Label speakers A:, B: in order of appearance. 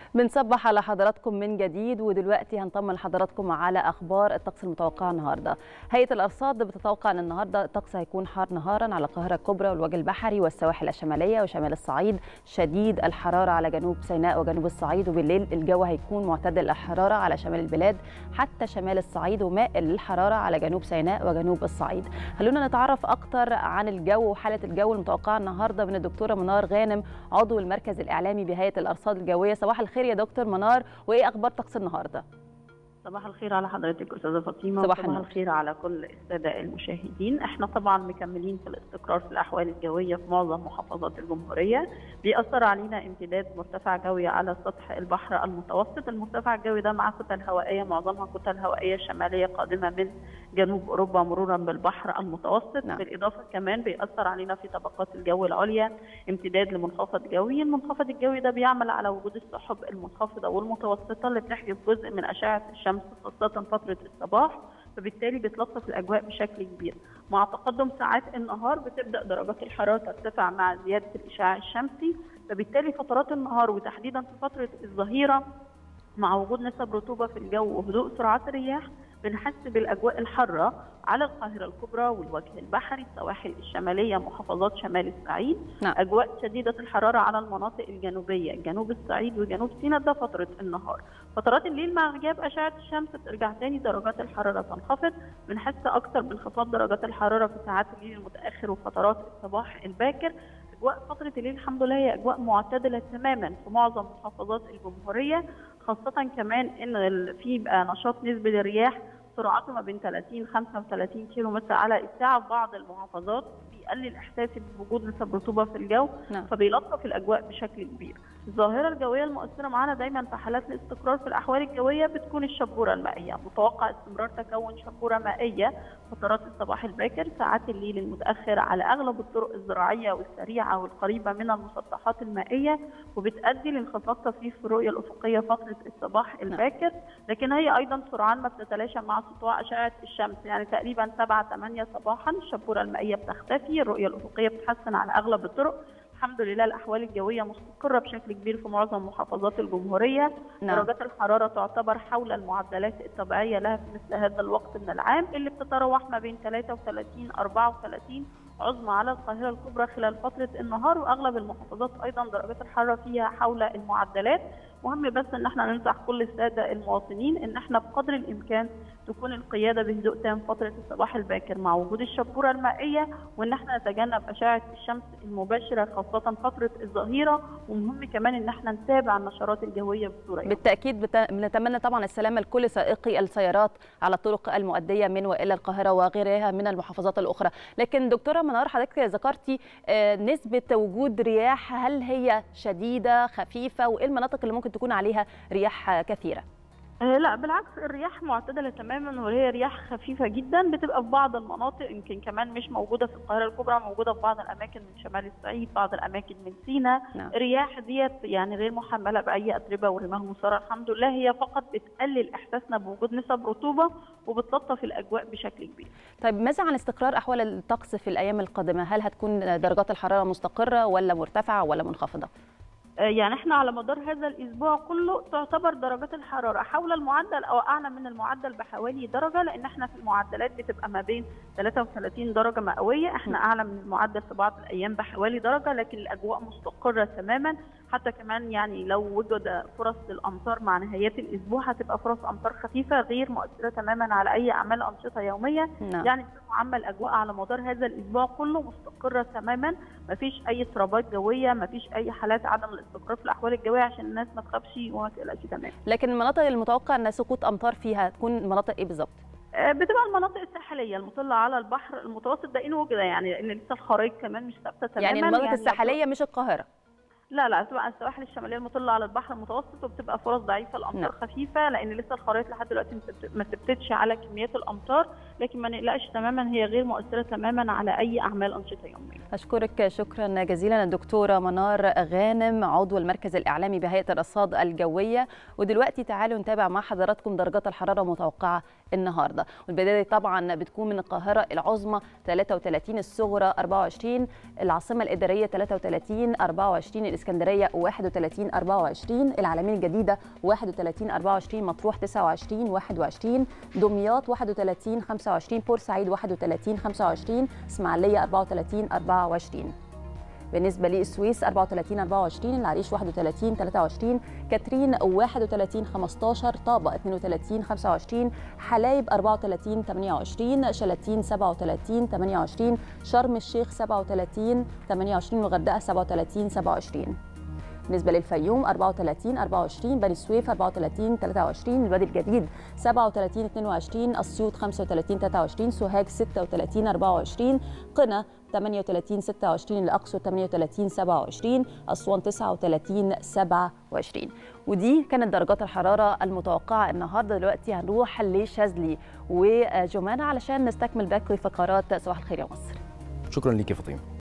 A: بنصبح على حضراتكم من جديد ودلوقتي هنطمن حضراتكم على اخبار الطقس المتوقعه النهارده. هيئه الارصاد بتتوقع ان النهارده الطقس هيكون حار نهارا على القاهره الكبرى والوجه البحري والسواحل الشماليه وشمال الصعيد، شديد الحراره على جنوب سيناء وجنوب الصعيد وبالليل الجو هيكون معتدل الحراره على شمال البلاد حتى شمال الصعيد ومائل للحراره على جنوب سيناء وجنوب الصعيد. خلونا نتعرف اكتر عن الجو وحاله الجو المتوقعه النهارده من الدكتوره منار غانم عضو المركز الاعلامي بهيئه الارصاد الجويه. صباح الخير يا دكتور منار وايه اخبار طقس النهارده
B: صباح الخير على حضرتك استاذه فاطمه
A: صباح
B: وصباح الخير على كل الساده المشاهدين احنا طبعا مكملين في الاستقرار في الاحوال الجويه في معظم محافظات الجمهوريه بيأثر علينا امتداد مرتفع جوي على سطح البحر المتوسط المرتفع الجوي ده مع كتل هوائيه معظمها كتل هوائيه شماليه قادمه من جنوب اوروبا مرورا بالبحر المتوسط
A: نعم.
B: بالاضافه كمان بيأثر علينا في طبقات الجو العليا امتداد لمنخفض جوي المنخفض الجوي ده بيعمل على وجود السحب المنخفضه والمتوسطه اللي بتحجب جزء من اشعه الشمس خاصه فتره الصباح فبالتالي بتلطف الاجواء بشكل كبير مع تقدم ساعات النهار بتبدا درجات الحراره ترتفع مع زياده الاشعاع الشمسي فبالتالي فترات النهار وتحديدا في فتره الظهيره مع وجود نسب رطوبه في الجو وهدوء سرعات الرياح بنحس بالاجواء الحاره على القاهره الكبرى والوجه البحري السواحل الشماليه محافظات شمال الصعيد
A: نعم.
B: اجواء شديده الحراره على المناطق الجنوبيه جنوب الصعيد وجنوب سيناء ده فتره النهار فترات الليل مع غياب اشعه الشمس بترجع تاني درجات الحراره تنخفض بنحس اكتر بانخفاض درجات الحراره في ساعات الليل المتاخر وفترات الصباح الباكر اجواء فتره الليل الحمد لله هي اجواء معتدله تماما في معظم محافظات الجمهوريه خاصه كمان ان ال- في بقى نشاط نسبي للرياح سرعته ما بين 30 35 كيلو متر على الساعه في بعض المحافظات بيقلل احساسي بوجود نسب رطوبه في الجو
A: نعم.
B: فبيلطف الاجواء بشكل كبير. الظاهره الجويه المؤثره معانا دايما في حالات الاستقرار في الاحوال الجويه بتكون الشبوره المائيه، متوقع استمرار تكون شبوره مائيه فترات الصباح الباكر، ساعات الليل المتاخر على اغلب الطرق الزراعيه والسريعه والقريبه من المسطحات المائيه وبتؤدي لانخفاض طفيف في الرؤيه الافقيه فتره الصباح الباكر، لكن هي ايضا سرعان ما بتتلاشى مع سطوع اشعه الشمس، يعني تقريبا 7 8 صباحا الشبوره المائيه بتختفي، الرؤيه الافقيه بتتحسن على اغلب الطرق، الحمد لله الاحوال الجويه مستقره بشكل كبير في معظم محافظات الجمهوريه
A: نعم.
B: درجات الحراره تعتبر حول المعدلات الطبيعيه لها في مثل هذا الوقت من العام اللي بتتراوح ما بين 33 34 عظمى على القاهره الكبرى خلال فتره النهار واغلب المحافظات ايضا درجات الحراره فيها حول المعدلات مهم بس ان احنا ننصح كل الساده المواطنين ان احنا بقدر الامكان تكون القياده بهدوء تام فتره الصباح الباكر مع وجود الشبوره المائيه وان احنا نتجنب اشعه الشمس المباشره خاصه فتره الظهيره ومهم كمان ان احنا نتابع النشرات الجويه بصوره يومية.
A: بالتاكيد بت- بنتمنى طبعا السلامه لكل سائقي السيارات على الطرق المؤديه من والى القاهره وغيرها من المحافظات الاخرى لكن دكتوره منار حضرتك ذكرتي آه، نسبه وجود رياح هل هي شديده خفيفه وايه المناطق اللي ممكن تكون عليها رياح آه، كثيره
B: آه، لا بالعكس الرياح معتدله تماما وهي رياح خفيفه جدا بتبقى في بعض المناطق يمكن كمان مش موجوده في القاهره الكبرى موجوده في بعض الاماكن من شمال الصعيد بعض الاماكن من سيناء
A: نعم.
B: الرياح ديت يعني غير محمله باي اتربه ورماه مثاره الحمد لله هي فقط بتقلل احساسنا بوجود نسب رطوبه وبتلطف الاجواء بشكل كبير
A: طيب ماذا عن استقرار احوال الطقس في الايام القادمه هل هتكون درجات الحراره مستقره ولا مرتفعه ولا منخفضه
B: آه، يعني احنا على مدار هذا الاسبوع كله تعتبر درجات الحراره حول المعدل او اعلى من المعدل بحوالي درجه لان احنا في المعدلات بتبقى ما بين 33 درجه مئويه احنا اعلى من المعدل في بعض الايام بحوالي درجه لكن الاجواء مستقره تماما حتى كمان يعني لو وجد فرص للامطار مع نهايات الاسبوع هتبقى فرص امطار خفيفه غير مؤثره تماما على اي اعمال انشطه يوميه
A: نعم.
B: يعني بصفه عامه الاجواء على مدار هذا الاسبوع كله مستقره تماما ما فيش اي اضطرابات جويه ما فيش اي حالات عدم الاستقرار في الاحوال الجويه عشان الناس ما تخافش وما تقلقش تماما
A: لكن المناطق المتوقع ان سقوط امطار فيها تكون مناطق ايه بالظبط
B: آه، بتبقى المناطق الساحليه المطله على البحر المتوسط ده ان وجد يعني لان لسه الخرائط كمان مش ثابته تماما
A: يعني المناطق الساحليه مش القاهره
B: لا لا تبقى السواحل الشماليه المطله على البحر المتوسط وبتبقى فرص ضعيفه الامطار
A: نعم.
B: خفيفه لان لسه الخرائط لحد دلوقتي ما ثبت- ما ثبتتش على كميات الامطار لكن ما نقلقش تماما هي غير مؤثره تماما على اي اعمال انشطه يوميه
A: أشكرك شكرا جزيلا الدكتورة منار غانم عضو المركز الإعلامي بهيئة الرصاد الجوية ودلوقتي تعالوا نتابع مع حضراتكم درجات الحرارة المتوقعة النهاردة والبداية طبعا بتكون من القاهرة العظمى 33 الصغرى 24 العاصمة الإدارية 33 24 الإسكندرية 31 24 العالمين الجديدة 31 24 مطروح 29 21 دمياط 31 25 بورسعيد 31 25 إسماعيلية 34 24 بالنسبة للسويس 34 24 العريش 31 23 كاترين 31 15 طابة 32 25 حلايب 34 28 شلاتين 37 28 شرم الشيخ 37 28 والغردقة 37 27 بالنسبة للفيوم 34 24 بني سويف 34 23 الوادي الجديد 37 22 أسيوط 35 23 سوهاج 36 24 قنا 38 26 الأقصر 38 27 أسوان 39 27 ودي كانت درجات الحرارة المتوقعة النهاردة دلوقتي هنروح لشاذلي وجمانة علشان نستكمل باقي فقرات صباح الخير يا مصر
C: شكرا ليك يا فاطمه